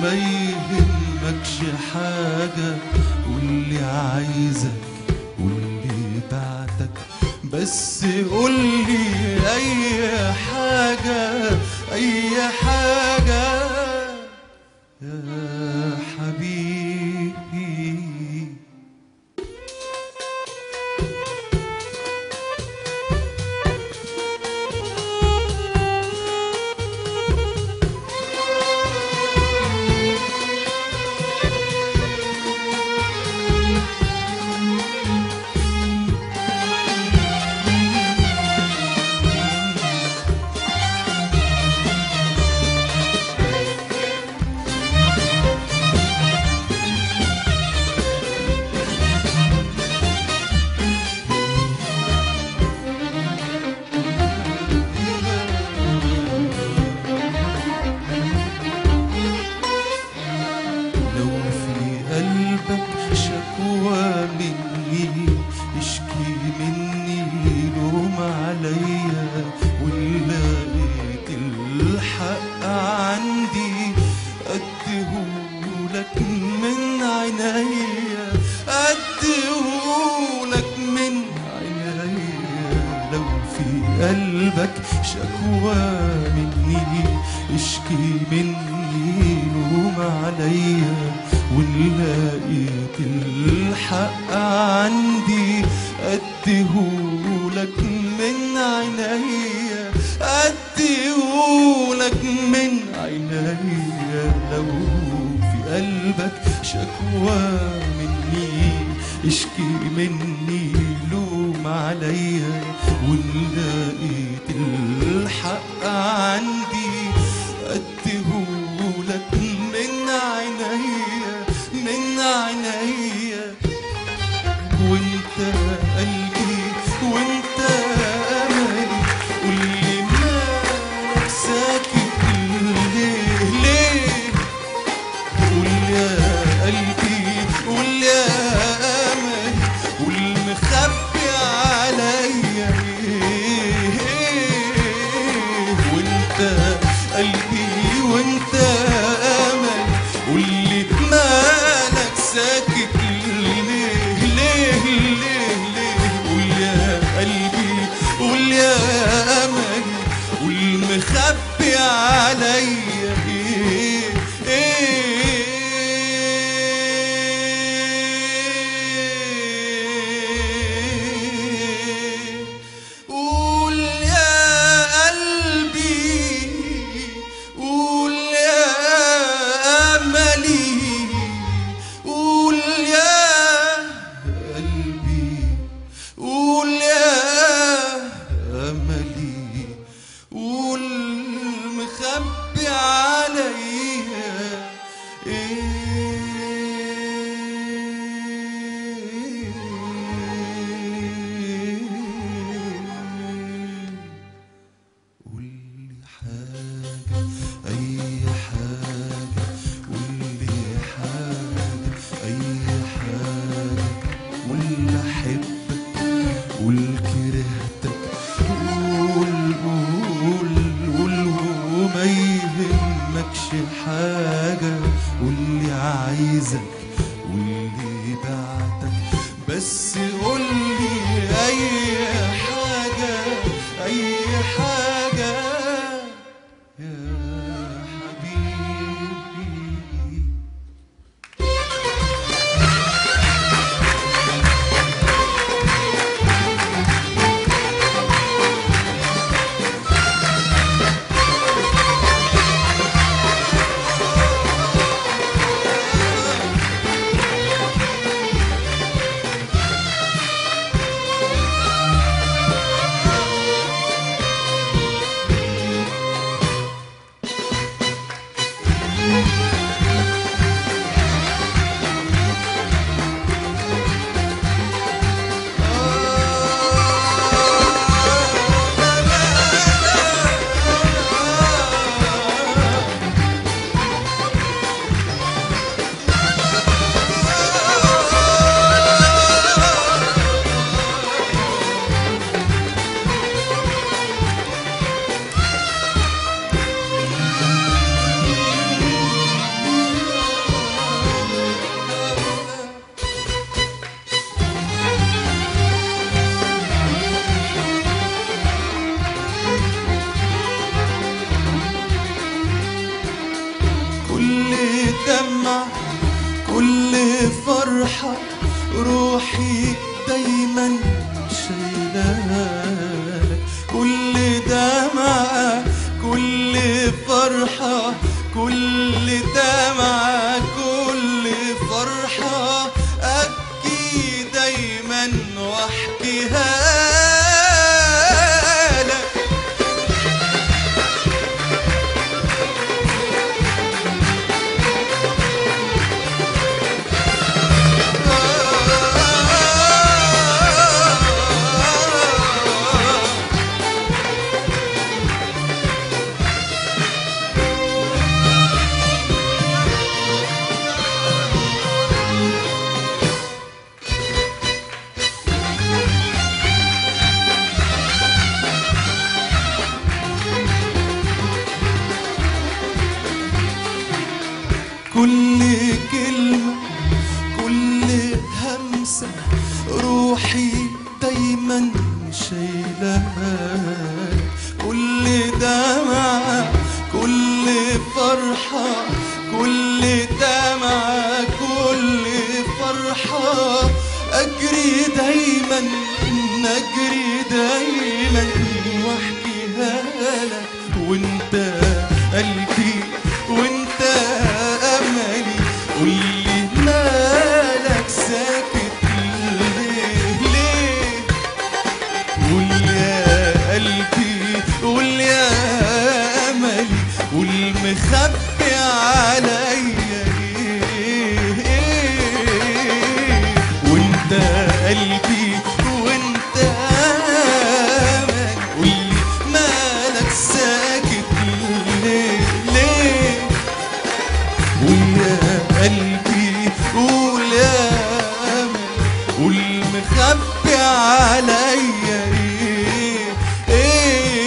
ما يهمكش حاجة واللي عايزك واللي بعتك بس قولي أي حاجة أي حاجة يا حبيبي لو في قلبك شكوى مني اشكي مني لوم عليا ولقيت الحق عندي اديهولك من عينيا اديهولك من عينيا لو في قلبك شكوى مني اشكي مني لوم عليا ولقيت الحق عندي اديهولك من عينيا اديهولك من عينيا لو في قلبك شكوى مني اشكي مني لوم عليا ولقيت الحق عندي اديهولك من عينيا من عينيا وانت قلبي وانت املي قولي مالك ساكت ليه ليه قول يا قلبي قول يا املي قول مخبي عليا ايه وانت قلبي وانت املي قول لي مالك ساكت ليه ليه ليه ليه قول يا قلبي قول يا املي قول مخبي عليا ايه ايه قول يا قلبي قول يا املي قول يا قلبي قول يا املي قول مخبي عليا ايه قولي حاجة أي حاجة قولي حاجة أي حاجة قول أحبك قول كرهتك قول قول قول وما يهمكش حاجة قولي عايزك قولي بعتك بس قولي أي حاجة أي حاجة يا حبيبي دمعة كل فرحة روحي دايما شايلها لك كل دمعة كل فرحة كل دمعة كل فرحة أبكي دايما واحكيها لك كل كلمة كل همسة روحي دايما شايلها كل دمعة كل فرحة كل دمعة كل فرحة أجري دايما أجري دايما واحكيها لك وانت قلبي وانت املي قولي مالك ساكت ليه ليه قول يا قلبي قول يا املي قول مخبي عليا ايه ايه وانت قلبي وانت املي قولي مالك ساكت ليه ليه قول يا قلبي قول يا امل قول مخبي عليا ايه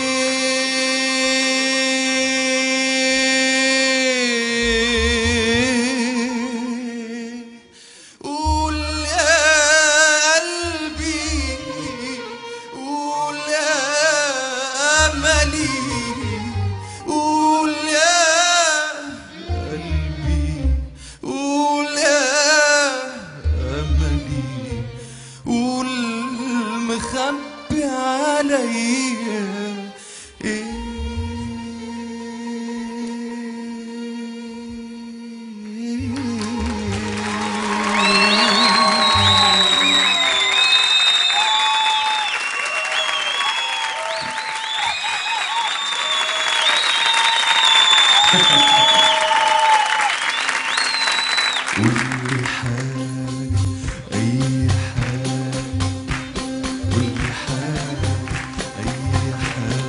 ايه قول يا قلبي قول يا املي قول يا قلبي قول يا املي قول مخبي عليا ايه كل حاجة أي حاجة كل حاجة أي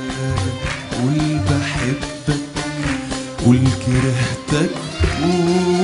حاجة قول بحبك قول كرهتك قول